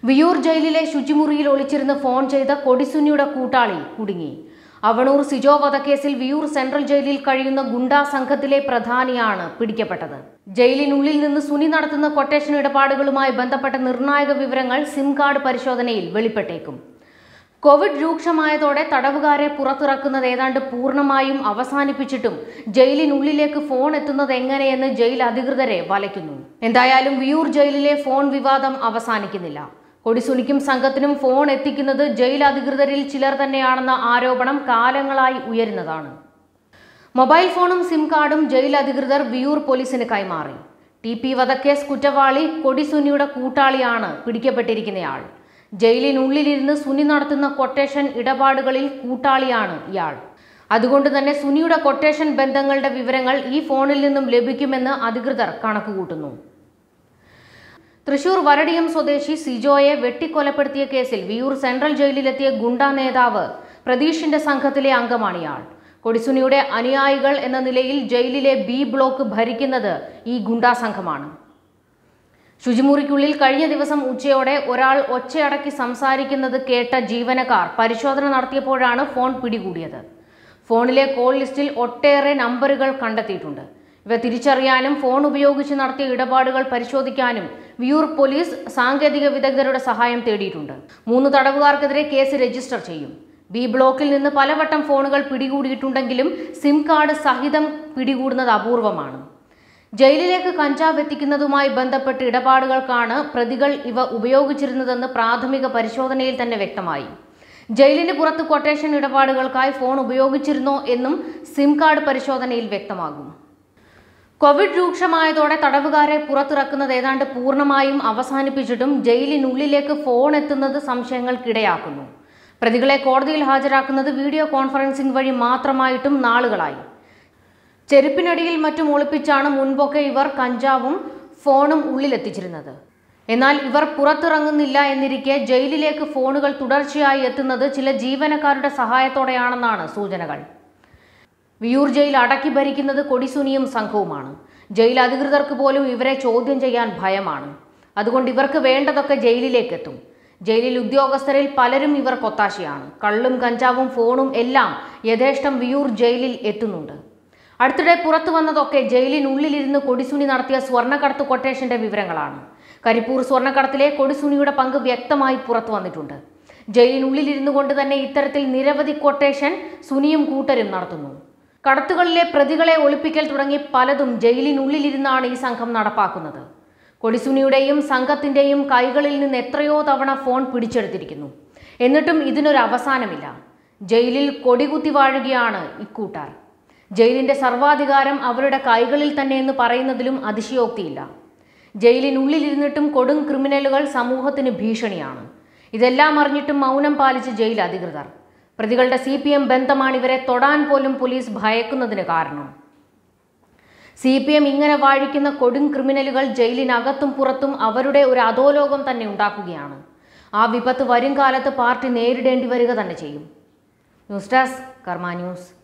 വിയൂർ ജയിലിലെ ശുചിമുറിയിൽ ഒളിച്ചിരുന്ന് ഫോൺ ചെയ്ത കൊടിസുന്നിയുടെ കൂട്ടാളി കുടുങ്ങി അവണൂർ സിജോ വധക്കേസിൽ വിയൂർ സെൻട്രൽ ജയിലിൽ കഴിയുന്ന ഗുണ്ടാ സംഘത്തിലെ പ്രധാനിയാണ് പിടിക്കപ്പെട്ടത് ജയിലിനുള്ളിൽ നിന്ന് സുനി നടത്തുന്ന കൊട്ടേഷൻ ഇടപാടുകളുമായി ബന്ധപ്പെട്ട നിർണായക വിവരങ്ങൾ സിം കാർഡ് പരിശോധനയിൽ വെളിപ്പെട്ടേക്കും കോവിഡ് രൂക്ഷമായതോടെ തടവുകാരെ പുറത്തിറക്കുന്നത് ഏതാണ്ട് പൂർണ്ണമായും അവസാനിപ്പിച്ചിട്ടും ജയിലിനുള്ളിലേക്ക് ഫോൺ എത്തുന്നത് എങ്ങനെയെന്ന് ജയിൽ അധികൃതരെ വലയ്ക്കുന്നു എന്തായാലും വിയൂർ ജയിലിലെ ഫോൺ വിവാദം അവസാനിക്കുന്നില്ല കൊടിസുനിക്കും സംഘത്തിനും ഫോൺ എത്തിക്കുന്നത് ജയിൽ അധികൃതരിൽ ചിലർ തന്നെയാണെന്ന ആരോപണം കാലങ്ങളായി ഉയരുന്നതാണ് മൊബൈൽ ഫോണും സിം കാർഡും ജയിൽ അധികൃതർ വിയൂർ പോലീസിന് കൈമാറി ടി പി വധക്കേസ് കുറ്റവാളി കൊടിസുനിയുടെ കൂട്ടാളിയാണ് പിടിക്കപ്പെട്ടിരിക്കുന്നയാൾ ജയിലിനുള്ളിലിരുന്ന് സുനി നടത്തുന്ന കൊട്ടേഷൻ ഇടപാടുകളിൽ കൂട്ടാളിയാണ് ഇയാൾ അതുകൊണ്ട് തന്നെ സുനിയുടെ കൊട്ടേഷൻ ബന്ധങ്ങളുടെ വിവരങ്ങൾ ഈ ഫോണിൽ നിന്നും ലഭിക്കുമെന്ന് അധികൃതർ കണക്കുകൂട്ടുന്നു തൃശൂർ വരടിയം സ്വദേശി സിജോയെ വെട്ടിക്കൊലപ്പെടുത്തിയ കേസിൽ വിയൂർ സെൻട്രൽ ജയിലിലെത്തിയ ഗുണ്ടാ നേതാവ് പ്രതീഷിന്റെ സംഘത്തിലെ അംഗമാണ് ഇയാൾ കൊടിസുനിയുടെ അനുയായികൾ എന്ന നിലയിൽ ജയിലിലെ ബി ബ്ലോക്ക് ഭരിക്കുന്നത് ഈ ഗുണ്ടാ സംഘമാണ് ശുചിമുറിക്കുള്ളിൽ കഴിഞ്ഞ ദിവസം ഉച്ചയോടെ ഒരാൾ ഒച്ചയടക്കി സംസാരിക്കുന്നത് കേട്ട ജീവനക്കാർ പരിശോധന നടത്തിയപ്പോഴാണ് ഫോൺ പിടികൂടിയത് ഫോണിലെ കോൾ ലിസ്റ്റിൽ ഒട്ടേറെ നമ്പറുകൾ കണ്ടെത്തിയിട്ടുണ്ട് ഇവ തിരിച്ചറിയാനും ഫോൺ ഉപയോഗിച്ച് നടത്തിയ ഇടപാടുകൾ പരിശോധിക്കാനും വിയൂർ പോലീസ് സാങ്കേതിക വിദഗ്ധരുടെ സഹായം തേടിയിട്ടുണ്ട് മൂന്ന് തടവുകാർക്കെതിരെ കേസ് രജിസ്റ്റർ ചെയ്യും ബി ബ്ലോക്കിൽ നിന്ന് പലവട്ടം ഫോണുകൾ പിടികൂടിയിട്ടുണ്ടെങ്കിലും സിം കാർഡ് സഹിതം പിടികൂടുന്നത് അപൂർവമാണ് ജയിലിലേക്ക് കഞ്ചാവ് എത്തിക്കുന്നതുമായി ബന്ധപ്പെട്ട് ഇടപാടുകൾക്കാണ് പ്രതികൾ ഇവ ഉപയോഗിച്ചിരുന്നതെന്ന് പ്രാഥമിക പരിശോധനയിൽ തന്നെ വ്യക്തമായി ജയിലിന് പുറത്ത് കൊട്ടേഷൻ ഇടപാടുകൾക്കായി ഫോൺ ഉപയോഗിച്ചിരുന്നോ എന്നും സിം കാർഡ് പരിശോധനയിൽ വ്യക്തമാകും കോവിഡ് രൂക്ഷമായതോടെ തടവുകാരെ പുറത്തിറക്കുന്നത് ഏതാണ്ട് പൂർണ്ണമായും അവസാനിപ്പിച്ചിട്ടും ജയിലിനുള്ളിലേക്ക് ഫോൺ എത്തുന്നത് സംശയങ്ങൾക്കിടയാക്കുന്നു പ്രതികളെ കോടതിയിൽ ഹാജരാക്കുന്നത് വീഡിയോ കോൺഫറൻസിംഗ് വഴി മാത്രമായിട്ടും നാളുകളായി ചെരുപ്പിനടിയിൽ മറ്റും ഒളിപ്പിച്ചാണ് മുൻപൊക്കെ ഇവർ കഞ്ചാവും ഫോണും ഉള്ളിലെത്തിച്ചിരുന്നത് എന്നാൽ ഇവർ പുറത്തിറങ്ങുന്നില്ല എന്നിരിക്കെ ജയിലിലേക്ക് ഫോണുകൾ തുടർച്ചയായി എത്തുന്നത് ചില ജീവനക്കാരുടെ സഹായത്തോടെയാണെന്നാണ് സൂചനകൾ വിയൂർ ജയിൽ അടക്കി ഭരിക്കുന്നത് കൊടിസുനിയും സംഘവുമാണ് ജയിൽ അധികൃതർക്ക് പോലും ഇവരെ ചോദ്യം ചെയ്യാൻ ഭയമാണ് അതുകൊണ്ട് ഇവർക്ക് വേണ്ടതൊക്കെ ജയിലിലേക്ക് എത്തും ജയിലിൽ ഉദ്യോഗസ്ഥരിൽ പലരും ഇവർ കൊത്താശയാണ് കള്ളും കഞ്ചാവും ഫോണും എല്ലാം യഥേഷ്ടം വിയൂർ ജയിലിൽ എത്തുന്നുണ്ട് അടുത്തിടെ പുറത്തു വന്നതൊക്കെ ജയിലിനുള്ളിലിരുന്ന് കൊടിസുനി നടത്തിയ സ്വർണ്ണക്കടത്ത് കൊട്ടേഷന്റെ വിവരങ്ങളാണ് കരിപ്പൂർ സ്വർണ്ണക്കടത്തിലെ കൊടിസുനിയുടെ പങ്ക് വ്യക്തമായി പുറത്തു വന്നിട്ടുണ്ട് ജയിലിനുള്ളിലിരുന്നു കൊണ്ട് തന്നെ ഇത്തരത്തിൽ നിരവധി കൊട്ടേഷൻ സുനിയും കൂട്ടരും നടത്തുന്നു കടത്തുകളിലെ പ്രതികളെ ഒളിപ്പിക്കൽ തുടങ്ങി പലതും ജയിലിനുള്ളിലിരുന്നാണ് ഈ സംഘം നടപ്പാക്കുന്നത് കൊടിസുനിയുടെയും സംഘത്തിന്റെയും കൈകളിൽ നിന്ന് എത്രയോ തവണ ഫോൺ പിടിച്ചെടുത്തിരിക്കുന്നു എന്നിട്ടും ഇതിനൊരു അവസാനമില്ല ജയിലിൽ കൊടികുത്തി വാഴുകയാണ് ഇക്കൂട്ടാർ ജയിലിന്റെ സർവാധികാരം അവരുടെ കൈകളിൽ തന്നെ എന്ന് പറയുന്നതിലും അതിശയോക്തിയില്ല ജയിലിനുള്ളിലിരുന്നിട്ടും കൊടും ക്രിമിനലുകൾ സമൂഹത്തിന് ഭീഷണിയാണ് ഇതെല്ലാം അറിഞ്ഞിട്ടും മൗനം പാലിച്ച് ജയിൽ അധികൃതർ പ്രതികളുടെ സി പി എം ബന്ധമാണ് ഇവരെ തൊടാൻ പോലും പോലീസ് ഭയക്കുന്നതിന് കാരണം സി പി എം ഇങ്ങനെ വാഴിക്കുന്ന കൊടും ക്രിമിനലുകൾ ജയിലിനകത്തും പുറത്തും അവരുടെ ഒരു അധോലോകം തന്നെ ഉണ്ടാക്കുകയാണ് ആ വിപത്ത് വരും കാലത്ത് പാർട്ടി നേരിടേണ്ടി വരിക തന്നെ ചെയ്യും ന്യൂസ് ഡെസ്ക് കർമ്മ ന്യൂസ്